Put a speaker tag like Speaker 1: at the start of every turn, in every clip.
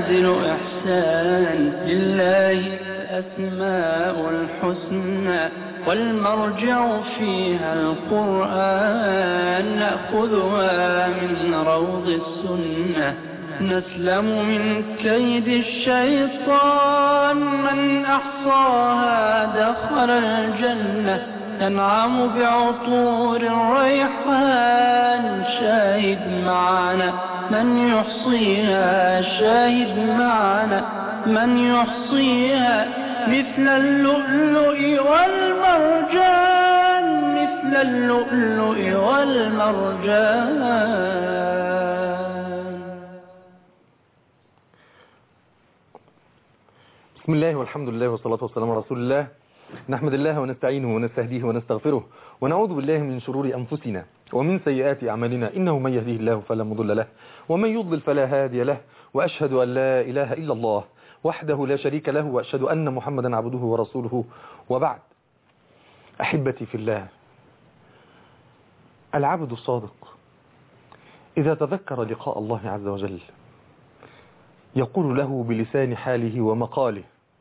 Speaker 1: منازل إحسان لله الأسماء الحسنى والمرجع فيها القرآن نأخذها من روض السنة نسلم من كيد الشيطان من أحصاها دخل الجنة ننعم بعطور الريحان شاهد معنا من يحصيها شاهد معنا من يحصيها مثل اللؤلؤ والمرجان مثل اللؤلؤ والمرجان
Speaker 2: بسم الله والحمد لله والصلاة والسلام على رسول الله نحمد الله ونستعينه ونستهديه ونستغفره ونعوذ بالله من شرور أنفسنا ومن سيئات أعمالنا إنه من يهديه الله فلا مضل له ومن يضلل فلا هادي له وأشهد أن لا إله إلا الله وحده لا شريك له وأشهد أن محمدا عبده ورسوله وبعد أحبتي في الله العبد الصادق إذا تذكر لقاء الله عز وجل يقول له بلسان حاله ومقاله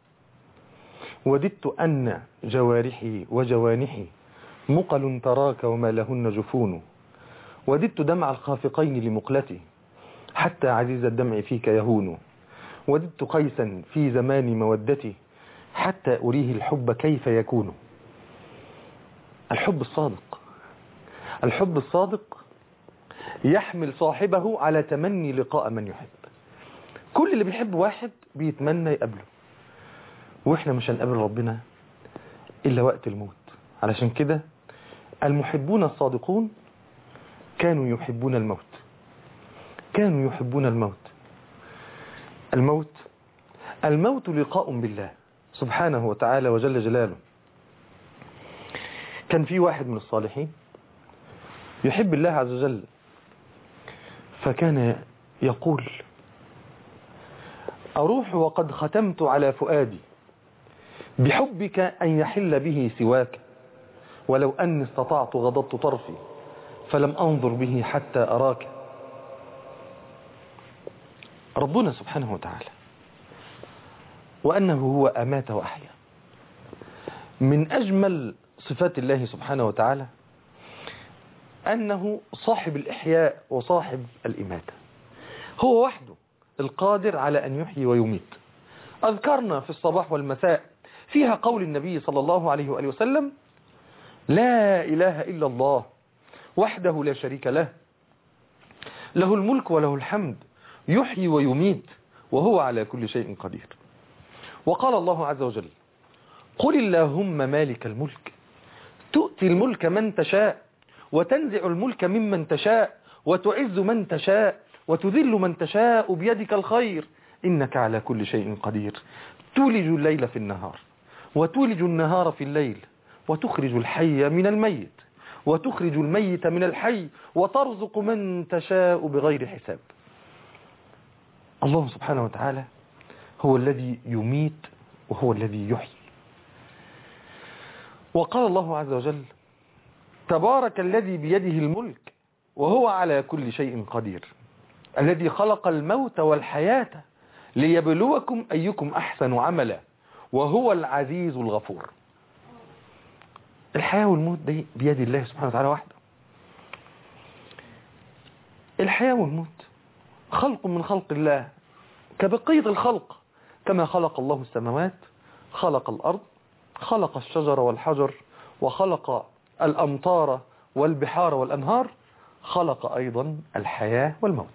Speaker 2: وددت أن جوارحي وجوانحي مقل تراك وما لهن جفون وددت دمع الخافقين لمقلتي حتى عزيز الدمع فيك يهون وددت قيسا في زمان مودتي حتى أريه الحب كيف يكون الحب الصادق الحب الصادق يحمل صاحبه على تمني لقاء من يحب كل اللي بيحب واحد بيتمنى يقابله واحنا مش هنقابل ربنا الا وقت الموت علشان كده المحبون الصادقون كانوا يحبون الموت كانوا يحبون الموت الموت الموت لقاء بالله سبحانه وتعالى وجل جلاله كان في واحد من الصالحين يحب الله عز وجل فكان يقول أروح وقد ختمت على فؤادي بحبك أن يحل به سواك ولو أني استطعت غضضت طرفي فلم أنظر به حتى أراك ربنا سبحانه وتعالى وأنه هو أمات وأحيا من أجمل صفات الله سبحانه وتعالى أنه صاحب الإحياء وصاحب الإماتة هو وحده القادر على أن يحيي ويميت أذكرنا في الصباح والمساء فيها قول النبي صلى الله عليه وآله وسلم لا إله إلا الله وحده لا شريك له له الملك وله الحمد يحيي ويميت وهو على كل شيء قدير وقال الله عز وجل قل اللهم مالك الملك تؤتي الملك من تشاء وتنزع الملك ممن تشاء وتعز من تشاء وتذل من تشاء بيدك الخير إنك على كل شيء قدير تولج الليل في النهار وتولج النهار في الليل وتخرج الحي من الميت وتخرج الميت من الحي وترزق من تشاء بغير حساب الله سبحانه وتعالى هو الذي يميت وهو الذي يحيي وقال الله عز وجل تبارك الذي بيده الملك وهو على كل شيء قدير الذي خلق الموت والحياة ليبلوكم أيكم أحسن عملا وهو العزيز الغفور الحياة والموت دي بيد الله سبحانه وتعالى وحده الحياة والموت خلق من خلق الله كبقية الخلق كما خلق الله السماوات خلق الأرض خلق الشجر والحجر وخلق الأمطار والبحار والأنهار خلق أيضا الحياة والموت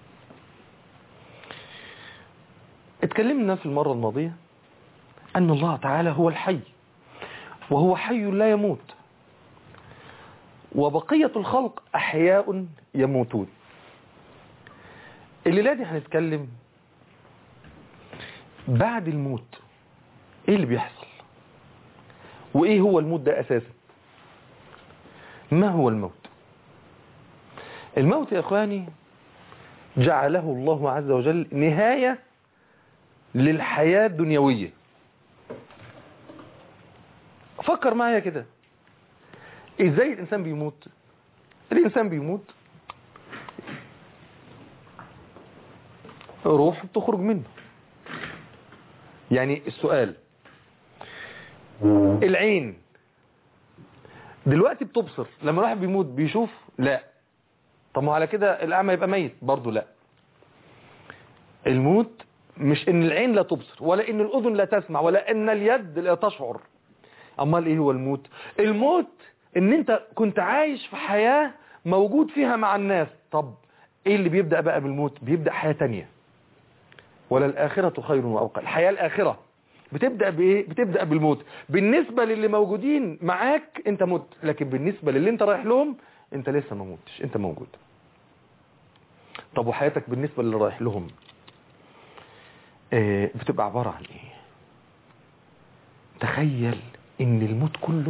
Speaker 2: اتكلمنا في المرة الماضية أن الله تعالى هو الحي وهو حي لا يموت وبقية الخلق أحياء يموتون الليلة دي هنتكلم بعد الموت ايه اللي بيحصل وايه هو الموت ده اساسا ما هو الموت الموت يا اخواني جعله الله عز وجل نهاية للحياة الدنيوية فكر معايا كده ازاي الانسان بيموت الانسان بيموت روح بتخرج منه يعني السؤال العين دلوقتي بتبصر لما الواحد بيموت بيشوف لا طب ما على كده الاعمى يبقى ميت برضه لا الموت مش ان العين لا تبصر ولا ان الاذن لا تسمع ولا ان اليد لا تشعر امال ايه هو الموت الموت ان انت كنت عايش في حياة موجود فيها مع الناس طب ايه اللي بيبدأ بقى بالموت بيبدأ حياة تانية ولا الآخرة خير وأبقى الحياة الآخرة بتبدأ بإيه بتبدأ بالموت بالنسبة للي موجودين معاك انت مت لكن بالنسبة للي انت رايح لهم انت لسه ما موتش انت موجود طب وحياتك بالنسبة للي رايح لهم آه بتبقى عبارة عن ايه تخيل ان الموت كله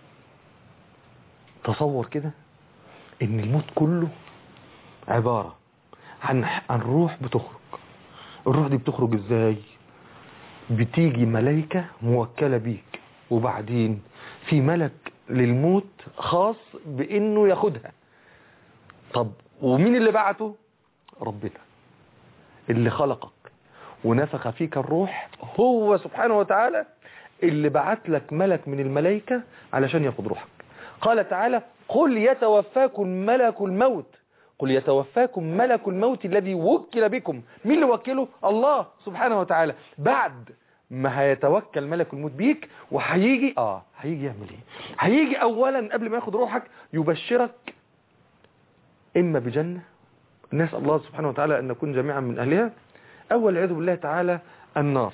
Speaker 2: تصور كده ان الموت كله عبارة عن عن روح بتخرج الروح دي بتخرج ازاي بتيجي ملايكة موكلة بيك وبعدين في ملك للموت خاص بانه ياخدها طب ومين اللي بعته ربنا اللي خلقك ونفخ فيك الروح هو سبحانه وتعالى اللي بعت لك ملك من الملائكة علشان ياخد روحك قال تعالى قل يتوفاكم ملك الموت قل يتوفاكم ملك الموت الذي وكل بكم مين اللي وكله الله سبحانه وتعالى بعد ما هيتوكل ملك الموت بيك وهيجي اه هيجي يعمل ايه هيجي اولا قبل ما ياخد روحك يبشرك اما بجنة نسأل الله سبحانه وتعالى ان نكون جميعا من اهلها اول عياذ بالله تعالى النار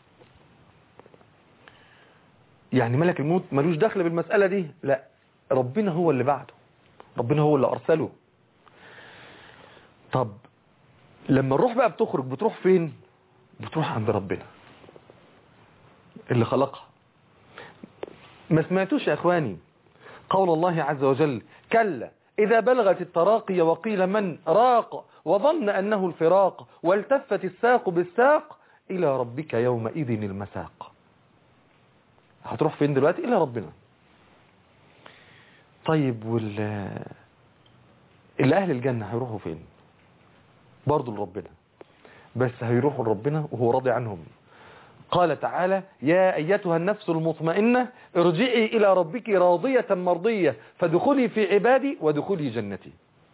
Speaker 2: يعني ملك الموت ملوش دخل بالمسألة دي لا ربنا هو اللي بعده ربنا هو اللي أرسله طب لما الروح بقى بتخرج بتروح فين بتروح عند ربنا اللي خلقها ما سمعتوش يا اخواني قول الله عز وجل كلا إذا بلغت التراقي وقيل من راق وظن أنه الفراق والتفت الساق بالساق إلى ربك يومئذ المساق هتروح فين دلوقتي إلى ربنا طيب وال اللي أهل الجنة هيروحوا فين برضو لربنا بس هيروحوا لربنا وهو راضي عنهم قال تعالى يا أيتها النفس المطمئنة ارجعي إلى ربك راضية مرضية فدخلي في عبادي ودخلي جنتي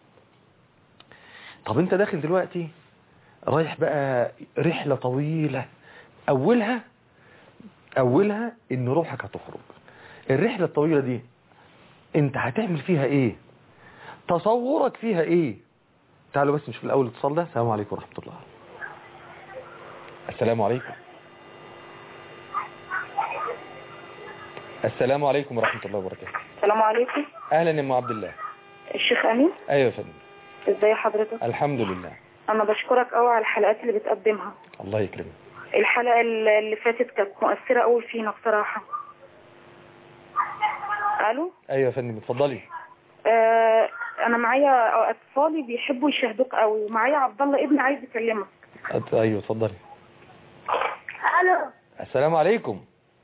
Speaker 2: طب انت داخل دلوقتي رايح بقى رحلة طويلة أولها أولها إن روحك هتخرج الرحلة الطويلة دي انت هتعمل فيها ايه تصورك فيها ايه تعالوا بس نشوف الأول الاتصال ده السلام عليكم ورحمة الله السلام عليكم السلام عليكم ورحمة الله وبركاته
Speaker 3: السلام عليكم
Speaker 2: أهلا يا أم عبد الله
Speaker 3: الشيخ أمين
Speaker 2: أيوة يا فندم
Speaker 3: ازاي حضرتك
Speaker 2: الحمد لله
Speaker 3: انا بشكرك قوي على الحلقات اللي بتقدمها
Speaker 2: الله يكرمك
Speaker 3: الحلقة اللي فاتت كانت مؤثرة قوي فينا بصراحة الو
Speaker 2: أيوة يا فندم اتفضلي
Speaker 3: آه انا معايا اطفالي بيحبوا يشاهدوك قوي ومعايا عبد الله ابني عايز يكلمك
Speaker 2: أت- أيوة اتفضلي
Speaker 3: الو
Speaker 2: السلام عليكم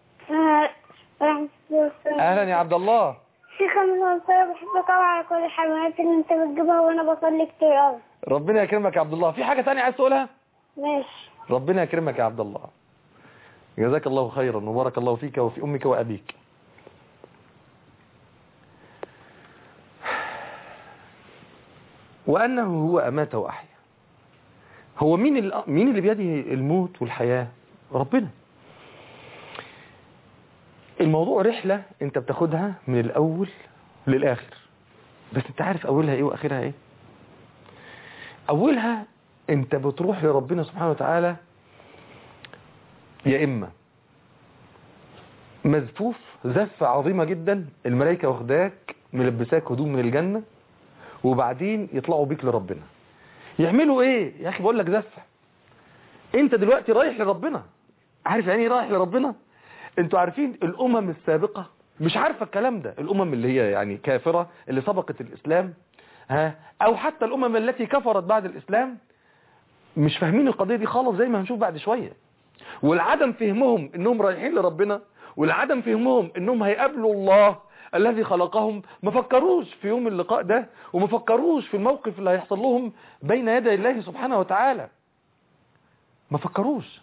Speaker 2: أهلا يا عبد الله
Speaker 4: شيخ انا بحبك قوي على كل الحلويات اللي انت بتجيبها وانا بصلي كتير قوي
Speaker 2: ربنا يكرمك يا عبد الله في حاجة تانية عايز تقولها
Speaker 4: ماشي
Speaker 2: ربنا يكرمك يا عبد الله جزاك الله خيرا وبارك الله فيك وفي أمك وأبيك وأنه هو أمات وأحيا هو مين اللي, مين اللي بيده الموت والحياة ربنا الموضوع رحلة انت بتاخدها من الأول للآخر بس انت عارف أولها ايه وآخرها ايه أولها انت بتروح لربنا سبحانه وتعالى يا إما مزفوف زفة عظيمة جدا الملائكة واخداك ملبساك هدوم من الجنة وبعدين يطلعوا بيك لربنا يعملوا ايه يا اخي بقول لك زفة انت دلوقتي رايح لربنا عارف يعني ايه رايح لربنا انتوا عارفين الامم السابقة مش عارفة الكلام ده الامم اللي هي يعني كافرة اللي سبقت الاسلام ها او حتى الامم التي كفرت بعد الاسلام مش فاهمين القضية دي خالص زي ما هنشوف بعد شوية والعدم فهمهم انهم رايحين لربنا والعدم فهمهم انهم هيقابلوا الله الذي خلقهم ما فكروش في يوم اللقاء ده وما فكروش في الموقف اللي هيحصل لهم بين يدي الله سبحانه وتعالى ما فكروش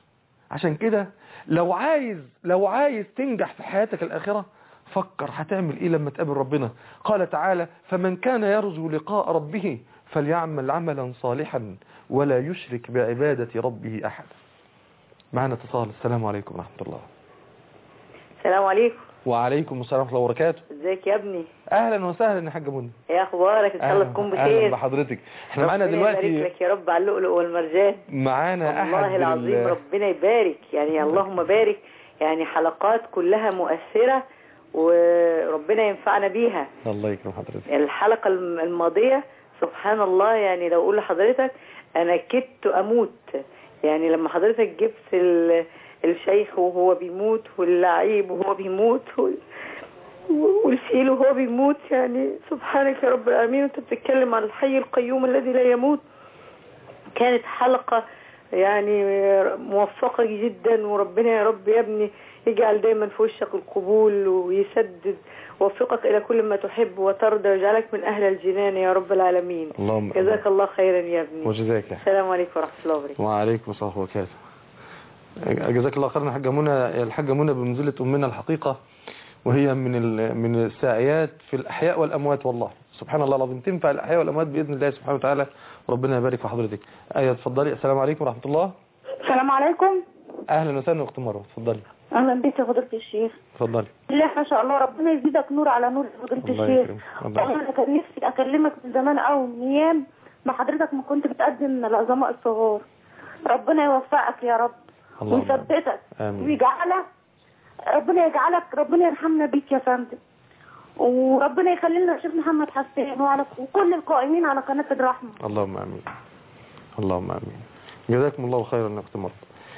Speaker 2: عشان كده لو عايز لو عايز تنجح في حياتك الآخرة فكر هتعمل ايه لما تقابل ربنا قال تعالى فمن كان يرجو لقاء ربه فليعمل عملا صالحا ولا يشرك بعبادة ربه أحد معنا اتصال السلام عليكم ورحمة الله
Speaker 5: السلام عليكم
Speaker 2: وعليكم السلام ورحمة الله وبركاته
Speaker 5: ازيك يا ابني
Speaker 2: أهلا وسهلا يا حاجة منى
Speaker 5: ايه اخبارك ان شاء الله تكون
Speaker 2: أهلا
Speaker 5: بخير
Speaker 2: بحضرتك احنا معانا
Speaker 5: ربنا يبارك
Speaker 2: دلوقتي
Speaker 5: لك يا رب على اللؤلؤ والمرجان
Speaker 2: معانا أحد
Speaker 5: والله العظيم
Speaker 2: ال-
Speaker 5: ربنا يبارك يعني اللهم بارك يعني حلقات كلها مؤثرة وربنا ينفعنا بيها
Speaker 2: الله يكرم حضرتك
Speaker 5: الحلقة الم- الماضية سبحان الله يعني لو اقول لحضرتك انا كدت اموت يعني لما حضرتك جبت ال- الشيخ وهو بيموت واللعيب وهو بيموت وال- والفيل وهو بيموت يعني سبحانك يا رب العالمين انت بتتكلم عن الحي القيوم الذي لا يموت كانت حلقة يعني موفقة جدا وربنا يا رب يا ابني يجعل دايما في وشك القبول ويسدد ووفقك إلى كل ما تحب وترضى ويجعلك من أهل الجنان يا رب العالمين
Speaker 2: اللهم
Speaker 5: جزاك الله خيرا يا ابني
Speaker 2: وجزاك يا
Speaker 5: السلام عليكم ورحمة الله وبركاته
Speaker 2: وعليكم السلام وبركاته جزاك الله خيرا حاجة منى الحاجة منى بمنزلة أمنا الحقيقة وهي من ال- من الساعيات في الأحياء والأموات والله سبحان الله العظيم تنفع الأحياء والأموات بإذن الله سبحانه وتعالى وربنا يبارك في حضرتك آية اتفضلي السلام عليكم ورحمة الله
Speaker 3: السلام عليكم
Speaker 2: أهلا وسهلا أخت مروة اتفضلي
Speaker 3: اهلا بك يا فضيله الشيخ
Speaker 2: اتفضلي
Speaker 3: بالله ما شاء الله ربنا يزيدك نور على نور يا فضيله
Speaker 2: الله
Speaker 3: الشيخ
Speaker 2: يكرمك الله
Speaker 3: والله انا كان نفسي اكلمك من زمان قوي من ايام ما حضرتك ما كنت بتقدم العظماء الصغار ربنا يوفقك يا رب
Speaker 2: اللهم
Speaker 3: ويثبتك
Speaker 2: آمين.
Speaker 3: ويجعلك ربنا يجعلك ربنا يرحمنا بيك يا فندم وربنا يخلي لنا الشيخ محمد حسين وعلى وكل القائمين على قناه الرحمه
Speaker 2: اللهم امين اللهم امين جزاكم الله خيرا يا اخت مرة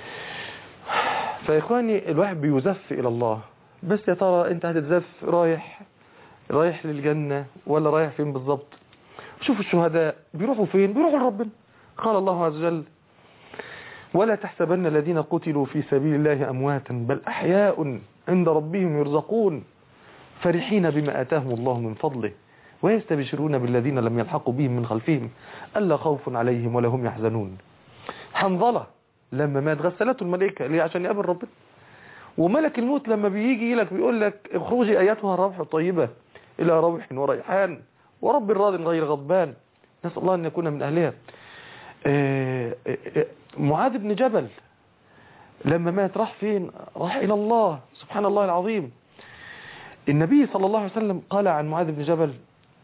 Speaker 2: فاخواني الواحد بيزف الى الله بس يا ترى انت هتتزف رايح رايح للجنة ولا رايح فين بالظبط شوفوا الشهداء بيروحوا فين بيروحوا لربنا قال الله عز وجل ولا تحسبن الذين قتلوا في سبيل الله أمواتا بل أحياء عند ربهم يرزقون فرحين بما آتاهم الله من فضله ويستبشرون بالذين لم يلحقوا بهم من خلفهم ألا خوف عليهم ولا هم يحزنون حنظلة لما مات غسلته الملائكة ليه عشان يقابل ربنا وملك الموت لما بيجي لك بيقول لك اخرجي ايتها الروح الطيبة الى روح وريحان ورب راض غير غضبان نسأل الله ان يكون من اهلها آه، آه، آه، معاذ بن جبل لما مات راح فين راح الى الله سبحان الله العظيم النبي صلى الله عليه وسلم قال عن معاذ بن جبل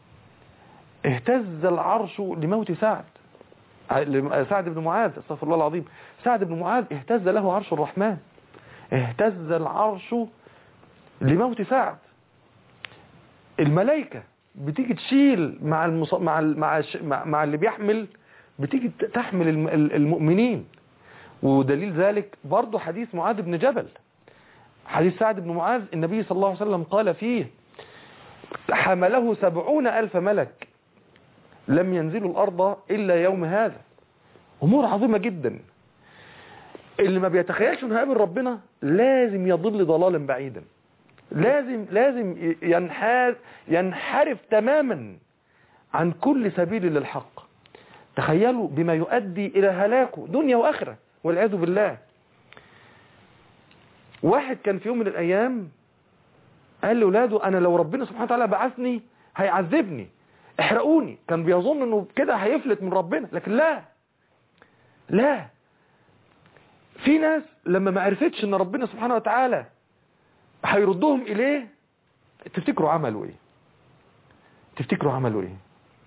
Speaker 2: اهتز العرش لموت سعد ع- سعد بن معاذ استغفر الله العظيم سعد بن معاذ اهتز له عرش الرحمن اهتز العرش لموت سعد الملائكة بتيجي تشيل مع المص... مع ال... مع, الش... مع مع اللي بيحمل بتيجي ت- تحمل الم... ال- المؤمنين ودليل ذلك برضه حديث معاذ بن جبل حديث سعد بن معاذ النبي صلى الله عليه وسلم قال فيه حمله سبعون ألف ملك لم ينزلوا الأرض إلا يوم هذا أمور عظيمة جدا اللي ما بيتخيلش انه هيقابل ربنا لازم يضل ضلالا بعيدا لازم لازم ينحاز ينحرف تماما عن كل سبيل للحق تخيلوا بما يؤدي الى هلاكه دنيا واخره والعياذ بالله واحد كان في يوم من الايام قال لاولاده انا لو ربنا سبحانه وتعالى بعثني هيعذبني احرقوني كان بيظن انه كده هيفلت من ربنا لكن لا لا في ناس لما ما عرفتش ان ربنا سبحانه وتعالى هيردهم اليه تفتكروا عملوا ايه تفتكروا عملوا ايه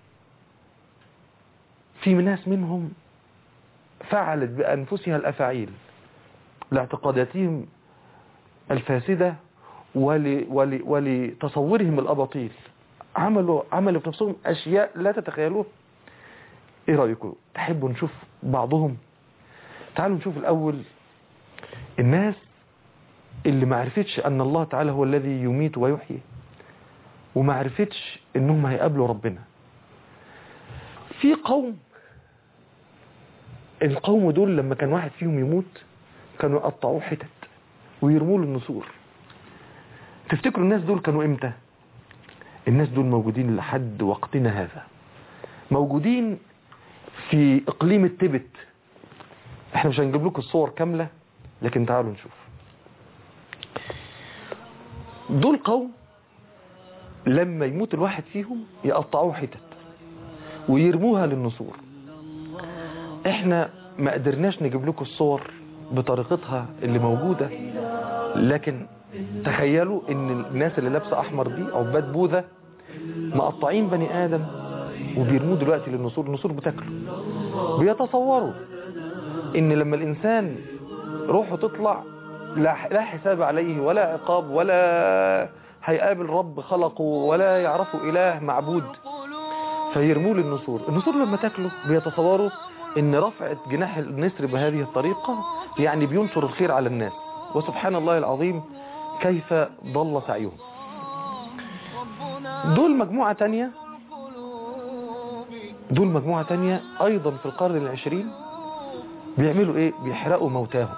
Speaker 2: في ناس منهم فعلت بانفسها الافاعيل لاعتقاداتهم الفاسدة ول ول ولتصورهم الاباطيل عملوا عملوا في نفسهم اشياء لا تتخيلوها ايه رايكم تحبوا نشوف بعضهم تعالوا نشوف الأول الناس اللي ما عرفتش أن الله تعالى هو الذي يميت ويحيي وما عرفتش أنهم هيقابلوا ربنا في قوم القوم دول لما كان واحد فيهم يموت كانوا يقطعوه حتت ويرموا له النسور تفتكروا الناس دول كانوا امتى الناس دول موجودين لحد وقتنا هذا موجودين في اقليم التبت احنا مش هنجيب لكم الصور كاملة لكن تعالوا نشوف دول قوم لما يموت الواحد فيهم يقطعوه حتت ويرموها للنسور احنا ما قدرناش نجيب لكم الصور بطريقتها اللي موجودة لكن تخيلوا ان الناس اللي لابسه احمر دي عباد بوذا مقطعين بني ادم وبيرموه دلوقتي للنسور النسور بتاكله بيتصوروا ان لما الانسان روحه تطلع لا لا حساب عليه ولا عقاب ولا هيقابل رب خلقه ولا يعرفوا اله معبود فيرموه للنسور النسور لما تاكله بيتصوروا ان رفعة جناح النسر بهذه الطريقة يعني بينشر الخير على الناس وسبحان الله العظيم كيف ضل سعيهم دول مجموعة تانية دول مجموعة تانية ايضا في القرن العشرين بيعملوا ايه بيحرقوا موتاهم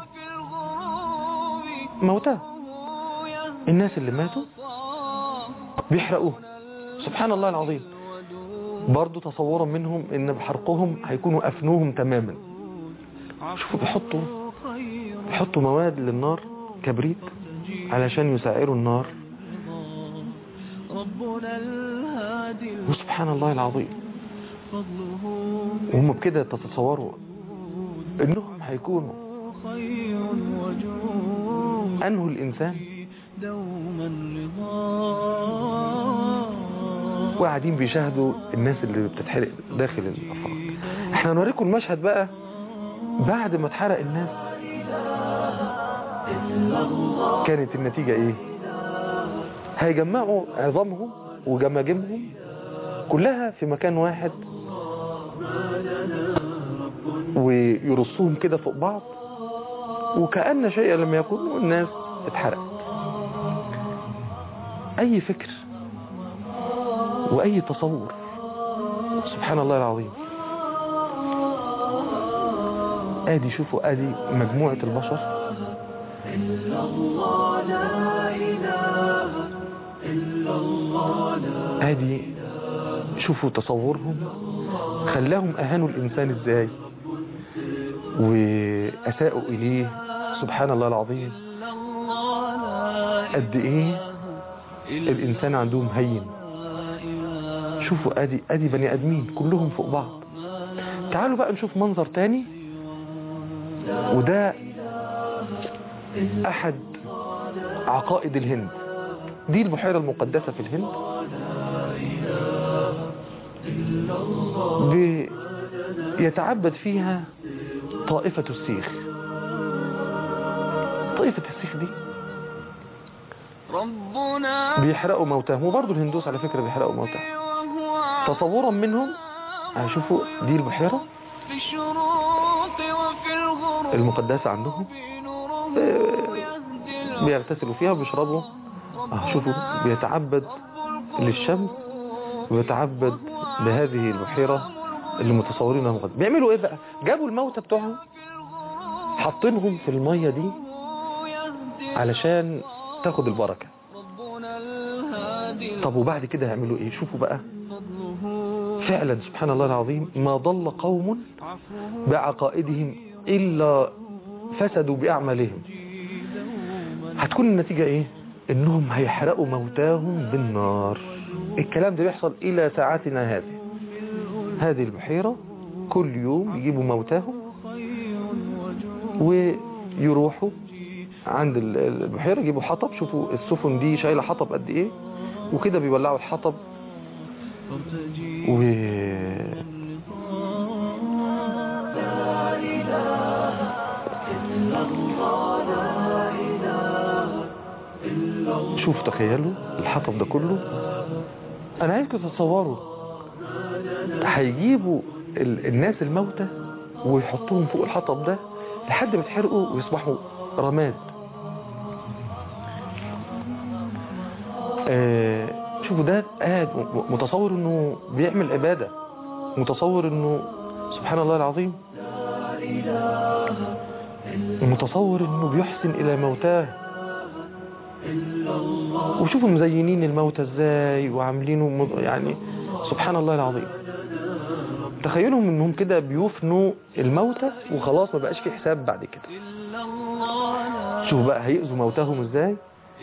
Speaker 2: موتاهم الناس اللي ماتوا بيحرقوه سبحان الله العظيم برضو تصورا منهم ان بحرقهم هيكونوا افنوهم تماما شوفوا بيحطوا بيحطوا مواد للنار كبريت علشان يسعروا النار وسبحان الله العظيم وهم بكده تتصوروا انهم هيكونوا انهوا الانسان وقاعدين بيشاهدوا الناس اللي بتتحرق داخل الافراد احنا هنوريكم المشهد بقى بعد ما اتحرق الناس كانت النتيجة ايه هيجمعوا عظامهم وجماجمهم كلها في مكان واحد ويرصوهم كده فوق بعض وكأن شيئا لم يكن والناس اتحرقت اي فكر واي تصور سبحان الله العظيم ادي شوفوا ادي مجموعة البشر ادي شوفوا تصورهم خلاهم اهانوا الانسان ازاي واساءوا اليه سبحان الله العظيم قد ايه الانسان عندهم هين شوفوا ادي ادي بني ادمين كلهم فوق بعض تعالوا بقى نشوف منظر تاني وده احد عقائد الهند دي البحيرة المقدسة في الهند يتعبد فيها طائفة السيخ طائفة السيخ دي بيحرقوا موتاهم وبرضه الهندوس على فكرة بيحرقوا موتاهم تصورا منهم هشوفوا دي البحيرة المقدسة عندهم بيغتسلوا فيها وبيشربوا شوفوا بيتعبد للشمس ويتعبد لهذه البحيرة اللي متصورينها مقدسة بيعملوا ايه بقى جابوا الموتى بتوعهم حاطينهم في المية دي علشان تاخد البركة طب وبعد كده هيعملوا ايه شوفوا بقى فعلا سبحان الله العظيم ما ضل قوم بعقائدهم إلا فسدوا بأعمالهم هتكون النتيجة ايه انهم هيحرقوا موتاهم بالنار الكلام ده بيحصل الى ساعتنا هذه هذه البحيرة كل يوم يجيبوا موتاهم ويروحوا عند البحيرة يجيبوا حطب شوفوا السفن دي شايلة حطب قد ايه وكده بيولعوا الحطب و شوف تخيلوا الحطب ده كله انا عايزكم تتصوروا هيجيبوا ال- الناس الموتى ويحطوهم فوق الحطب ده لحد ما يتحرقوا ويصبحوا رماد آه شوفوا ده قاعد م- متصور انه بيعمل عبادة متصور انه سبحان الله العظيم متصور انه بيحسن الى موتاه وشوفوا مزينين الموتى ازاي وعاملينه مض- يعني سبحان الله العظيم تخيلهم انهم كده بيفنوا الموتى وخلاص ما بقاش في حساب بعد كده شوف بقى هيأذوا موتاهم ازاي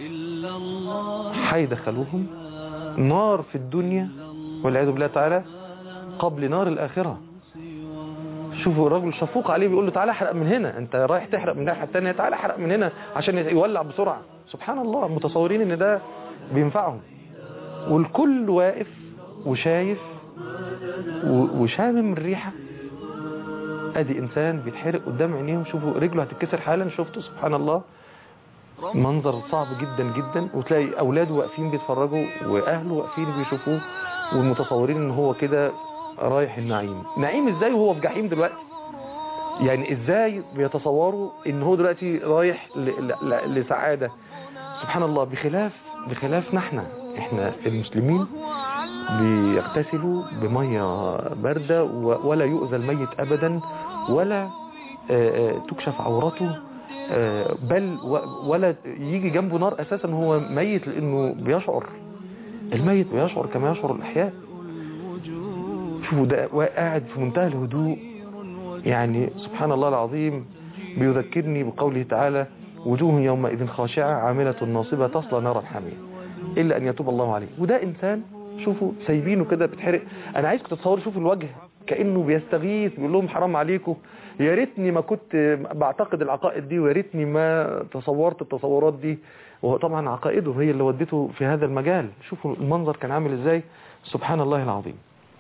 Speaker 2: هيدخلوهم نار في الدنيا والعياذ بالله تعالى قبل نار الآخرة شوفوا الراجل شفوق عليه بيقول له تعالى احرق من هنا انت رايح تحرق من الناحيه الثانيه تعالى احرق من هنا عشان يولع بسرعه سبحان الله متصورين ان ده بينفعهم والكل واقف وشايف و- وشامم الريحه ادي انسان بيتحرق قدام عينيهم شوفوا رجله هتتكسر حالا شفتوا سبحان الله منظر صعب جدا جدا وتلاقي اولاده واقفين بيتفرجوا واهله واقفين بيشوفوه ومتصورين ان هو كده رايح النعيم نعيم ازاي وهو في جحيم دلوقتي يعني ازاي بيتصوروا ان هو دلوقتي رايح ل- ل- ل- لسعادة سبحان الله بخلاف بخلافنا احنا احنا المسلمين بيغتسلوا بمية باردة و- ولا يؤذى الميت ابدا ولا آه، آه، تكشف عورته آه، بل و- ولا يجي جنبه نار اساسا هو ميت لانه بيشعر الميت بيشعر كما يشعر الاحياء شوفوا ده قاعد في منتهى الهدوء يعني سبحان الله العظيم بيذكرني بقوله تعالى وجوه يومئذ خاشعة عاملة ناصبة تصلى نارا حامية إلا أن يتوب الله عليه وده إنسان شوفوا سايبينه كده بتحرق أنا عايزكم تتصوروا شوفوا الوجه كأنه بيستغيث بيقول لهم حرام عليكم يا ريتني ما كنت بعتقد العقائد دي ويا ريتني ما تصورت التصورات دي وطبعا عقائده هي اللي ودته في هذا المجال شوفوا المنظر كان عامل ازاي سبحان الله العظيم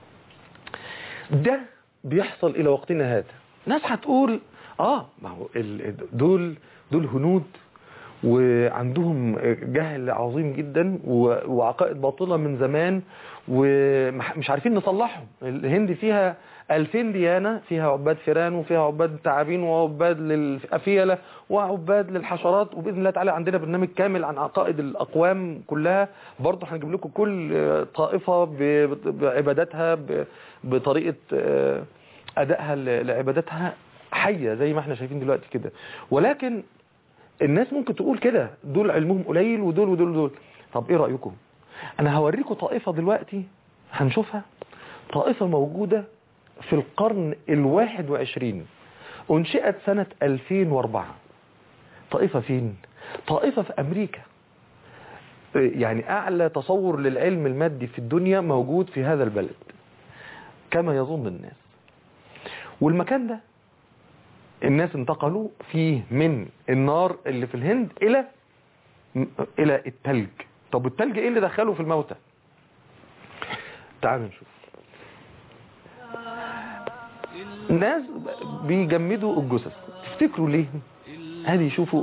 Speaker 2: ده بيحصل الى وقتنا هذا ناس هتقول اه ما هو ال- دول دول هنود وعندهم جهل عظيم جدا و- وعقائد باطلة من زمان ومش عارفين نصلحهم الهند فيها 2000 ديانة فيها عباد فيران وفيها عباد تعابين وعباد للأفيلة وعباد للحشرات وبإذن الله تعالى عندنا برنامج كامل عن عقائد الأقوام كلها برضه هنجيب لكم كل طائفة ب- بعباداتها ب- بطريقة آه، أدائها ل- لعباداتها حية زي ما احنا شايفين دلوقتي كده ولكن الناس ممكن تقول كده دول علمهم قليل ودول ودول ودول طب ايه رأيكم انا هوريكم طائفة دلوقتي هنشوفها طائفة موجودة في القرن الواحد وعشرين انشئت سنة 2004 طائفة فين طائفة في امريكا يعني اعلى تصور للعلم المادي في الدنيا موجود في هذا البلد كما يظن الناس والمكان ده الناس انتقلوا فيه من النار اللي في الهند الى الى التلج طب التلج ايه اللي دخله في الموتى تعالوا نشوف الناس بيجمدوا الجثث تفتكروا ليه هذه شوفوا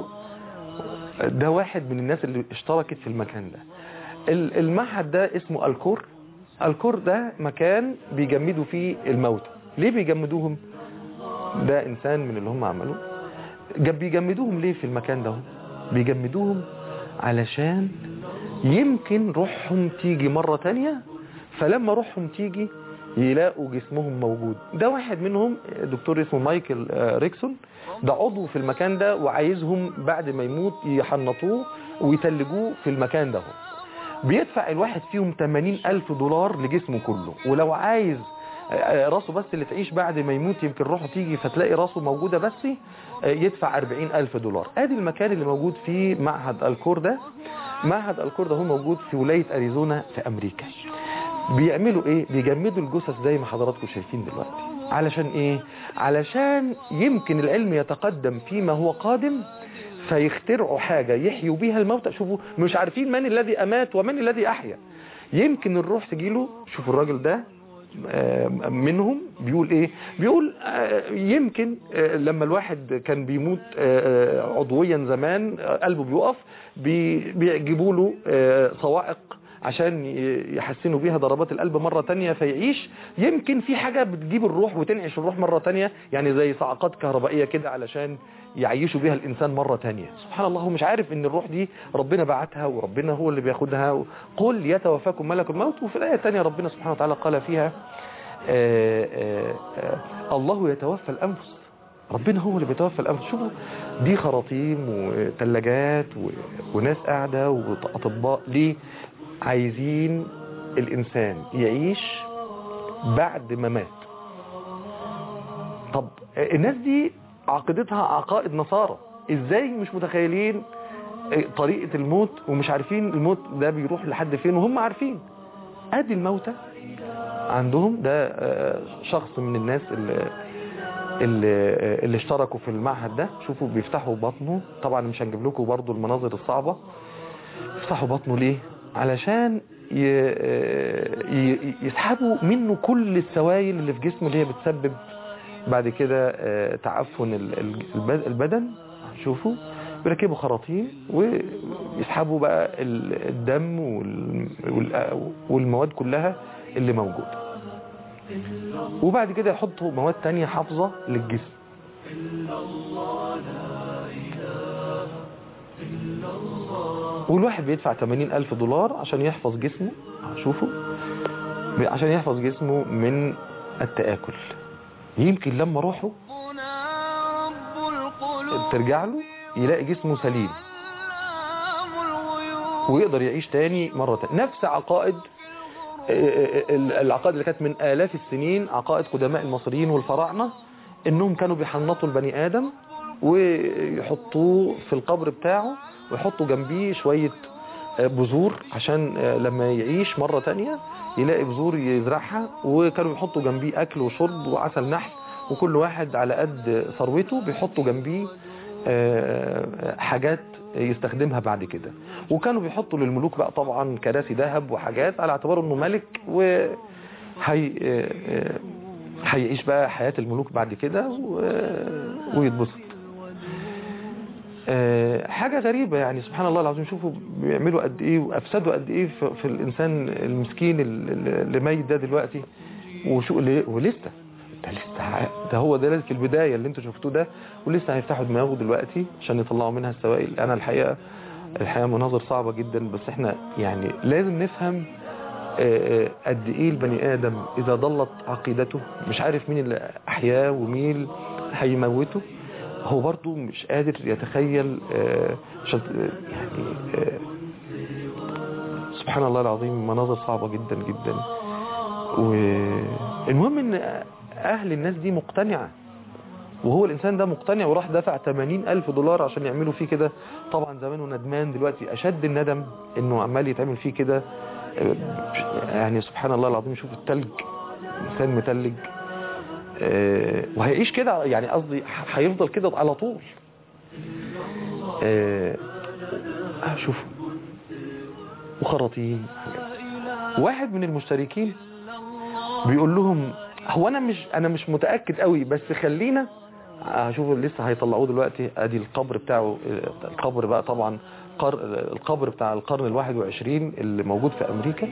Speaker 2: ده واحد من الناس اللي اشتركت في المكان ده ال- المعهد ده اسمه الكور الكور ده مكان بيجمدوا فيه الموتى ليه بيجمدوهم ده انسان من اللي هم عملوه جاب- بيجمدوهم ليه في المكان ده بيجمدوهم علشان يمكن روحهم تيجي مرة تانية فلما روحهم تيجي يلاقوا جسمهم موجود ده واحد منهم دكتور اسمه مايكل آه، ريكسون ده عضو في المكان ده وعايزهم بعد ما يموت يحنطوه ويتلجوه في المكان ده بيدفع الواحد فيهم 80 ألف دولار لجسمه كله ولو عايز آه، راسه بس اللي تعيش بعد ما يموت يمكن روحه تيجي فتلاقي راسه موجودة بس آه، يدفع 40 ألف دولار ادي المكان اللي موجود فيه معهد الكور ده معهد الكور ده هو موجود في ولاية أريزونا في أمريكا بيعملوا ايه بيجمدوا الجثث زي ما حضراتكم شايفين دلوقتي علشان ايه علشان يمكن العلم يتقدم فيما هو قادم فيخترعوا حاجة يحيوا بيها الموتى شوفوا مش عارفين من الذي أمات ومن الذي أحيا يمكن الروح تجيله شوفوا الراجل ده آه، منهم بيقول ايه بيقول آه، يمكن آه، لما الواحد كان بيموت آه، آه، عضويا زمان آه، قلبه بيقف بي- بيجيبوا له آه، صواعق عشان ي- يحسنوا بيها ضربات القلب مرة تانية فيعيش يمكن في حاجة بتجيب الروح وتنعش الروح مرة تانية يعني زي صعقات كهربائية كده علشان يعيشوا بيها الإنسان مرة تانية سبحان الله هو مش عارف ان الروح دي ربنا بعتها وربنا هو اللي بياخدها قل يتوفاكم ملك الموت وفي الآية التانية ربنا سبحانه وتعالى قال فيها آه، آه، آه، الله يتوفى الأنفس ربنا هو اللي بيتوفى الأنفس شوفوا دي خراطيم وثلاجات و- وناس قاعدة وأطباء ليه عايزين الإنسان يعيش بعد ما مات طب الناس دي عقيدتها عقائد نصارى ازاي مش متخيلين آه، طريقة الموت ومش عارفين الموت ده بيروح لحد فين وهم عارفين ادي الموتى عندهم ده آه، شخص من الناس اللي اللي, اللي اشتركوا في المعهد ده شوفوا بيفتحوا بطنه طبعا مش هنجيب لكم برضو المناظر الصعبة يفتحوا بطنه ليه علشان ي- ي- يسحبوا منه كل السوائل اللي في جسمه اللي هي بتسبب بعد كده آه، تعفن ال- ال- الب- البدن شوفوا بيركبوا خراطيم ويسحبوا بقى ال- الدم وال- وال- والمواد كلها اللي موجوده وبعد كده يحطوا مواد تانية حافظة للجسم والواحد بيدفع 80 ألف دولار عشان يحفظ جسمه شوفوا عشان يحفظ جسمه من التآكل يمكن لما روحه ترجع له يلاقي جسمه سليم ويقدر يعيش تاني مرة تانية نفس عقائد العقائد اللي كانت من آلاف السنين عقائد قدماء المصريين والفراعنة انهم كانوا بيحنطوا البني آدم ويحطوه في القبر بتاعه ويحطوا جنبيه شوية بذور عشان لما يعيش مرة تانية يلاقي بذور يزرعها وكانوا يحطوا جنبيه أكل وشرب وعسل نحل وكل واحد على قد ثروته بيحطوا جنبيه حاجات يستخدمها بعد كده وكانوا بيحطوا للملوك بقى طبعا كراسي ذهب وحاجات على اعتبار انه ملك و هي هيعيش بقى حياة الملوك بعد كده و... ويتبسط حاجة غريبة يعني سبحان الله العظيم شوفوا بيعملوا قد ايه وافسدوا قد ايه في, في الانسان المسكين اللي ميت ده دلوقتي وشو ولسه ده لسه ده هو ده في البداية اللي انتوا شفتوه ده ولسه هيفتحوا دماغه دلوقتي عشان يطلعوا منها السوائل انا الحقيقة الحقيقة مناظر صعبة جدا بس احنا يعني لازم نفهم قد ايه البني ادم اذا ضلت عقيدته مش عارف مين اللي احياه ومين اللي هيموته هو برضو مش قادر يتخيل يعني سبحان الله العظيم مناظر صعبة جدا جدا والمهم ان اهل الناس دي مقتنعة وهو الانسان ده مقتنع وراح دفع 80 الف دولار عشان يعملوا فيه كده طبعا زمانه ندمان دلوقتي اشد الندم انه عمال يتعمل فيه كده يعني سبحان الله العظيم شوف التلج انسان متلج وهيعيش كده يعني قصدي هيفضل كده على طول شوف وخراطيم واحد من المشتركين بيقول لهم هو انا مش انا مش متاكد قوي بس خلينا هشوفوا لسه هيطلعوه دلوقتي ادي القبر بتاعه القبر بقى طبعا القبر بتاع القرن الواحد وعشرين اللي موجود في امريكا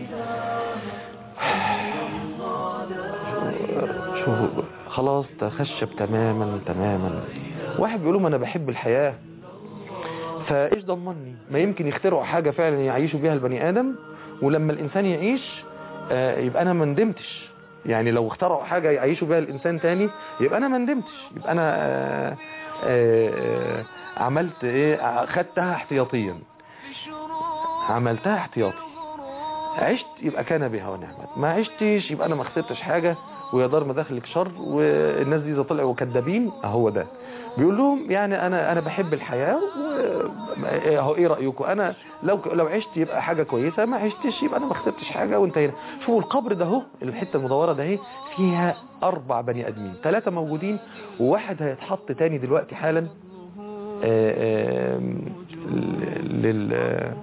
Speaker 2: شوفوا خلاص تخشب تماما تماما واحد بيقول لهم انا بحب الحياة فايش ضمني ما يمكن يخترعوا حاجة فعلا يعيشوا بيها البني ادم ولما الانسان يعيش يبقى انا ما ندمتش يعني لو اخترعوا حاجة يعيشوا بيها الانسان تاني يبقى انا ما ندمتش يبقى انا آآ آآ عملت ايه خدتها احتياطيا عملتها احتياطي عشت يبقى كان بها ونعمت ما عشتش يبقى انا ما خسرتش حاجة ويا دار ما داخلك شر والناس دي اذا طلعوا كدابين اهو ده بيقول لهم يعني انا انا بحب الحياه اهو ايه رايكم انا لو لو عشت يبقى حاجه كويسه ما عشتش يبقى انا ما خسرتش حاجه وانتهينا شوفوا القبر ده اهو الحته المدوره ده اهي فيها اربع بني ادمين ثلاثه موجودين وواحد هيتحط تاني دلوقتي حالا لل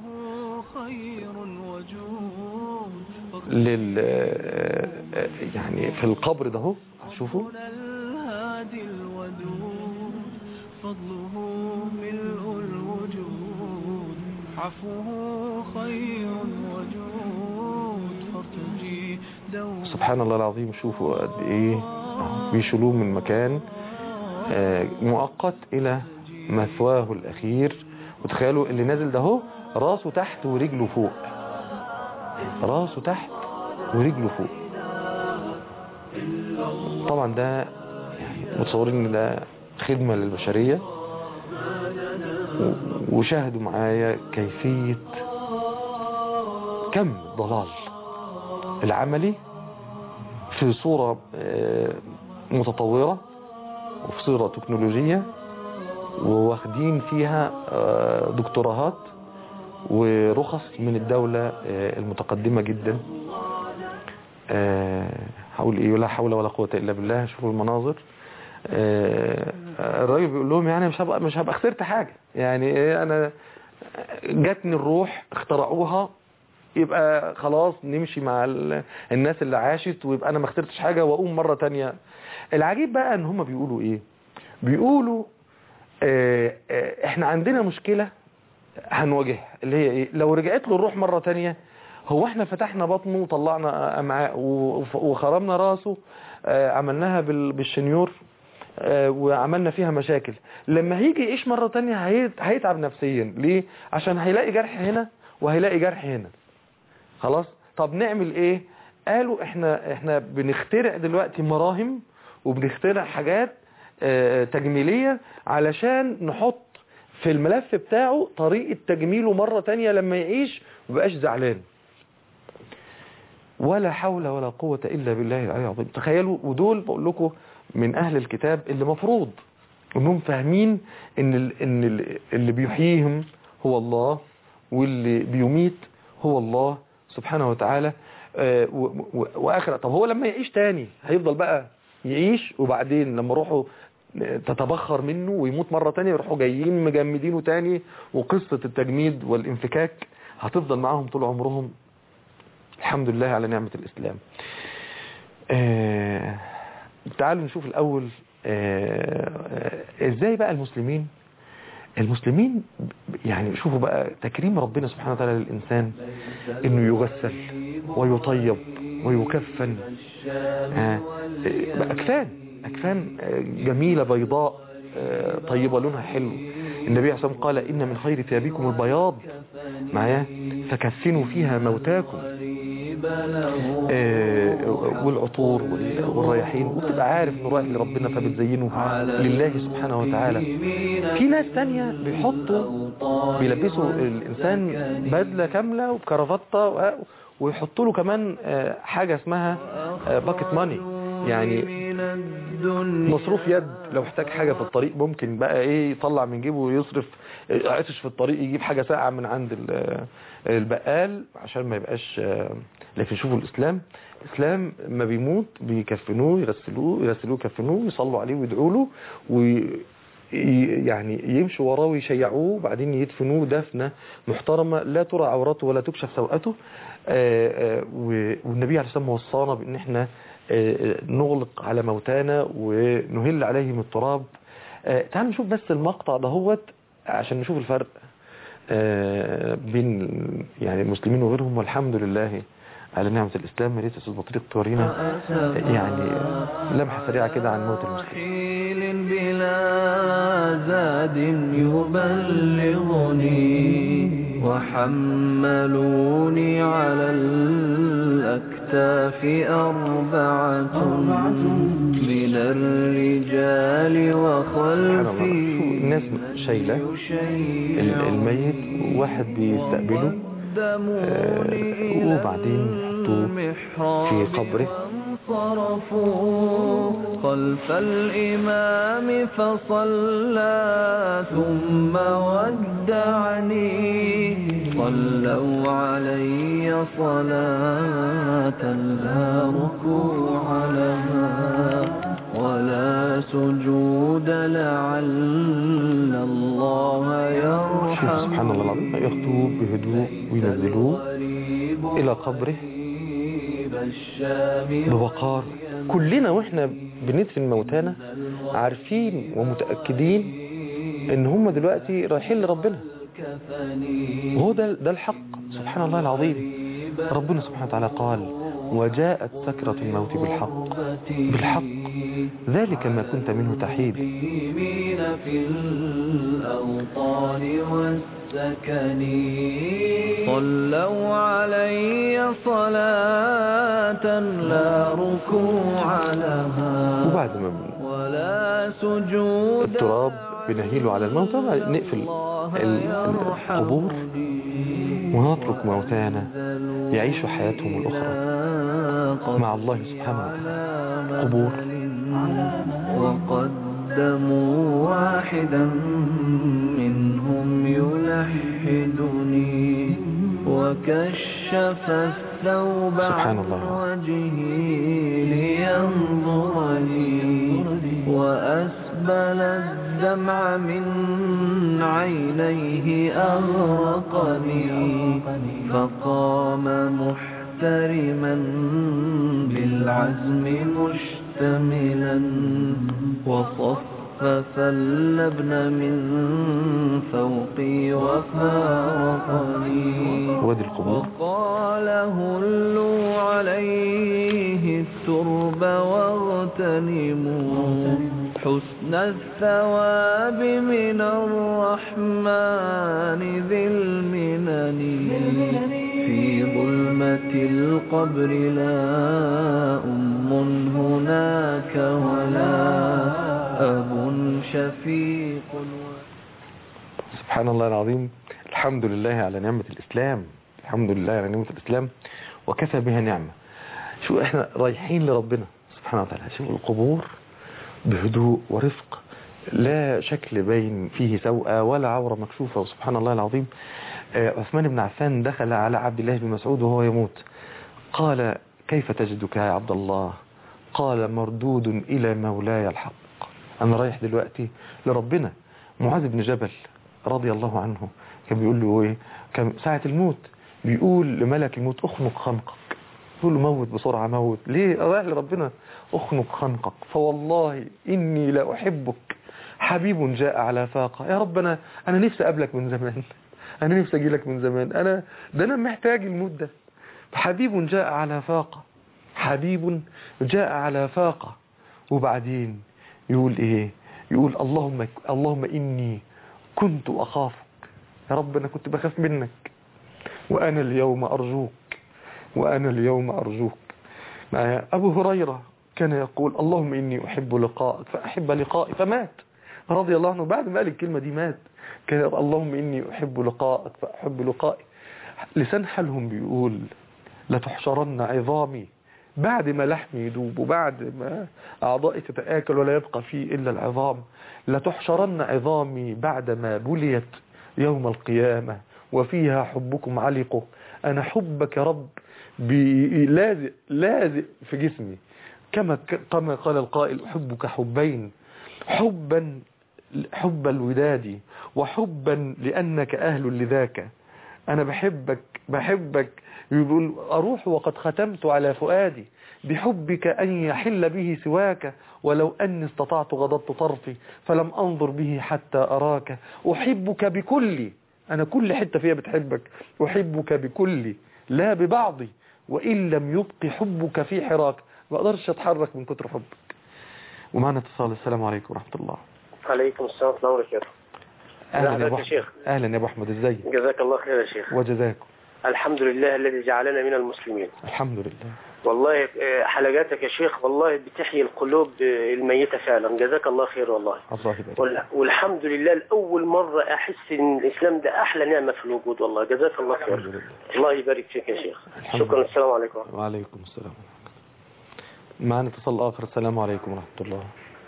Speaker 2: لل يعني في القبر ده اهو شوفوا
Speaker 1: فضله ملء الوجود عفوه خير وجود فارتجي دوما
Speaker 2: سبحان الله العظيم شوفوا قد ايه بيشيلوه من مكان مؤقت الى مثواه الاخير وتخيلوا اللي نازل ده اهو راسه تحت ورجله فوق راسه تحت ورجله فوق طبعا ده يعني متصورين ان ده خدمة للبشرية وشاهدوا معايا كيفية كم ضلال العملي في صورة متطورة وفي صورة تكنولوجية وواخدين فيها آه، دكتوراهات ورخص من الدولة آه، المتقدمة جدا آه، هقول ايه لا حول ولا قوة الا بالله شوفوا المناظر آه، الراجل بيقول لهم يعني مش هبقى مش هبقى خسرت حاجة يعني ايه انا جاتني الروح اخترعوها يبقى خلاص نمشي مع ال- الناس اللي عاشت ويبقى انا ما خسرتش حاجة واقوم مرة تانية العجيب بقى ان هم بيقولوا ايه بيقولوا آه، آه، احنا عندنا مشكلة هنواجهها اللي هي ايه لو رجعت له الروح مرة تانية هو احنا فتحنا بطنه وطلعنا امعاء وف- وخرمنا راسه آه، عملناها بال- بالشنيور آه، وعملنا فيها مشاكل لما هيجي يعيش مرة تانية هيت- هيتعب نفسيا ليه عشان هيلاقي جرح هنا وهيلاقي جرح هنا خلاص طب نعمل ايه قالوا احنا احنا بنخترع دلوقتي مراهم وبنخترع حاجات آه، تجميلية علشان نحط في الملف بتاعه طريقة تجميله مرة تانية لما يعيش وبقاش زعلان ولا حول ولا قوة إلا بالله العلي العظيم تخيلوا ودول بقول لكم من أهل الكتاب اللي مفروض انهم فاهمين ان ال- ان ال- اللي بيحييهم هو الله واللي بيميت هو الله سبحانه وتعالى آه، و- و- واخر طب هو لما يعيش تاني هيفضل بقى يعيش وبعدين لما روحه تتبخر منه ويموت مرة تانية يروحوا جايين مجمدينه تاني وقصة التجميد والانفكاك هتفضل معاهم طول عمرهم الحمد لله على نعمة الإسلام آه تعالوا نشوف الأول آه آه إزاي بقى المسلمين المسلمين يعني شوفوا بقى تكريم ربنا سبحانه وتعالى للإنسان إنه يغسل ويطيب ويكفن آه أكفان أكفان آه، جميلة بيضاء آه، طيبة لونها حلو النبي عليه الصلاة والسلام قال إن من خير ثيابكم البياض معايا فكفنوا فيها موتاكم آه، والعطور وال- والرياحين وبتبقى عارف انه رايح لربنا فبتزينه لله سبحانه وتعالى في ناس تانية بيحطوا بيلبسوا الانسان بدلة كاملة وبكرافتة و- ويحطوا له كمان آه، حاجة اسمها باكت ماني يعني مصروف يد لو احتاج حاجة في الطريق ممكن بقى ايه يطلع من جيبه ويصرف آه، عطش في الطريق يجيب حاجة ساقعة من عند ال- البقال عشان ما يبقاش آه، لكن شوفوا الاسلام الاسلام ما بيموت بيكفنوه يغسلوه يغسلوه يكفنوه يصلوا عليه ويدعوا له وي ي- يعني يمشوا وراه ويشيعوه وبعدين يدفنوه دفنة محترمة لا ترى عورته ولا تكشف سوءته آه، آه، و- والنبي عليه الصلاة والسلام وصانا بان احنا آه، آه، نغلق على موتانا ونهل عليهم التراب آه، تعالوا نشوف بس المقطع دهوت عشان نشوف الفرق آه، بين يعني المسلمين وغيرهم والحمد لله على نعمة الإسلام يا ريت أستاذ بطريق تورينا آه، يعني لمحة سريعة كده عن موت المسلمين
Speaker 1: رحيل بلا زاد يبلغني وحملوني على الأكتاف أربعة من الرجال
Speaker 2: سبحان الله
Speaker 1: وخلفي
Speaker 2: شوف الناس شايلة ال- الميت وواحد بيستقبله آه، وبعدين يحطوه في قبره
Speaker 1: انصرفوا خلف الإمام فصلى ثم ودعني صلوا علي صلاة لا ركوع لها ولا سجود لعل الله
Speaker 2: شوف سبحان الله
Speaker 1: يرحم
Speaker 2: العظيم ياخدوه بهدوء وينزلوه إلى قبره بوقار كلنا واحنا بندفن موتانا عارفين ومتأكدين ان هم دلوقتي رايحين لربنا وهو ده, ده الحق سبحان الله العظيم ربنا سبحانه وتعالى قال وجاءت سكرة الموت بالحق بالحق ذلك ما كنت منه تحيد
Speaker 1: المسلمين في الأوطان والسكن صلوا علي صلاة لا ركوع لها
Speaker 2: وبعد ما
Speaker 1: ولا سجود
Speaker 2: التراب بنهيله على الموتى نقفل ال- القبور ونترك موتانا يعيشوا حياتهم الأخرى مع الله سبحانه وتعالى قبور
Speaker 1: وقد قدموا واحدا منهم يلحدني وكشف الثوب
Speaker 2: سبحان
Speaker 1: عن
Speaker 2: الله.
Speaker 1: وجهي لينظرني وأسبل الدمع من عينيه أغرقني فقام محترما بالعزم مشتملا وصفف اللبن من فوقي وفارقني
Speaker 2: وادي القبور
Speaker 1: وقال هلوا عليه الترب واغتنموا حسن الثواب من الرحمن ذي المنن في ظلمة القبر لا أم هناك ولا أب شفيق
Speaker 2: سبحان الله العظيم الحمد لله على نعمة الإسلام الحمد لله على نعمة الإسلام وكفى بها نعمة شو احنا رايحين لربنا سبحانه وتعالى شوف القبور بهدوء ورفق لا شكل باين فيه سوءة ولا عورة مكشوفة وسبحان الله العظيم آه، عثمان بن عفان دخل على عبد الله بن مسعود وهو يموت قال كيف تجدك يا عبد الله قال مردود إلى مولاي الحق أنا رايح دلوقتي لربنا معاذ بن جبل رضي الله عنه كان بيقول له ايه كان ساعة الموت بيقول لملك الموت اخنق خنقك يقول له موت بسرعة موت ليه رايح لربنا اخنق خنقك فوالله اني لا احبك حبيب جاء على فاقة يا رب انا انا نفسي اقابلك من زمان انا نفسي اجي لك من زمان انا ده انا محتاج الموت ده حبيب جاء على فاقة حبيب جاء على فاقة وبعدين يقول ايه يقول اللهم اللهم اني كنت اخافك يا رب انا كنت بخاف منك وانا اليوم ارجوك وانا اليوم ارجوك معايا ابو هريره كان يقول اللهم اني احب لقائك فاحب لقائي فمات رضي الله عنه بعد ما قال الكلمه دي مات كان يقول اللهم اني احب لقائك فاحب لقائي لسان حالهم بيقول لتحشرن عظامي بعد ما لحمي يدوب وبعد ما أعضائي تتآكل ولا يبقى فيه إلا العظام لتحشرن عظامي بعد ما بليت يوم القيامة وفيها حبكم علقوا أنا حبك يا رب بي- لازق لازق في جسمي كما كما قال القائل أحبك حبين حبا حب الوداد وحبا لأنك أهل لذاك أنا بحبك بحبك يقول أروح وقد ختمت على فؤادي بحبك أن يحل به سواك ولو أني استطعت غضضت طرفي فلم أنظر به حتى أراك أحبك بكلي أنا كل حتة فيها بتحبك أحبك بكلي لا ببعضي وإن لم يبق حبك في حراك ما أقدرش أتحرك من كتر حبك ومعنا اتصال السلام عليكم ورحمة الله
Speaker 6: عليكم السلام ورحمة الله وبركاته
Speaker 2: أهلا يا
Speaker 6: أهلا
Speaker 2: أبو
Speaker 6: يا
Speaker 2: أحمد
Speaker 6: شيخ.
Speaker 2: أهلا يا أبو أحمد إزاي
Speaker 6: جزاك الله خير يا شيخ
Speaker 2: وجزاكم
Speaker 6: الحمد لله الذي جعلنا من المسلمين
Speaker 2: الحمد لله
Speaker 6: والله آه، حلقاتك يا شيخ والله بتحيي القلوب آه، الميتة فعلا جزاك الله خير والله
Speaker 2: الله يبارك
Speaker 6: وال- والحمد لله لأول مرة أحس إن الإسلام ده أحلى نعمة في الوجود والله جزاك الله
Speaker 2: الحمد
Speaker 6: خير
Speaker 2: لله
Speaker 6: الله يبارك فيك يا شيخ
Speaker 2: الحمد
Speaker 6: شكرا
Speaker 2: لله.
Speaker 6: السلام عليكم
Speaker 2: وعليكم السلام ورحمة الله. معنا اتصال آخر السلام عليكم ورحمة الله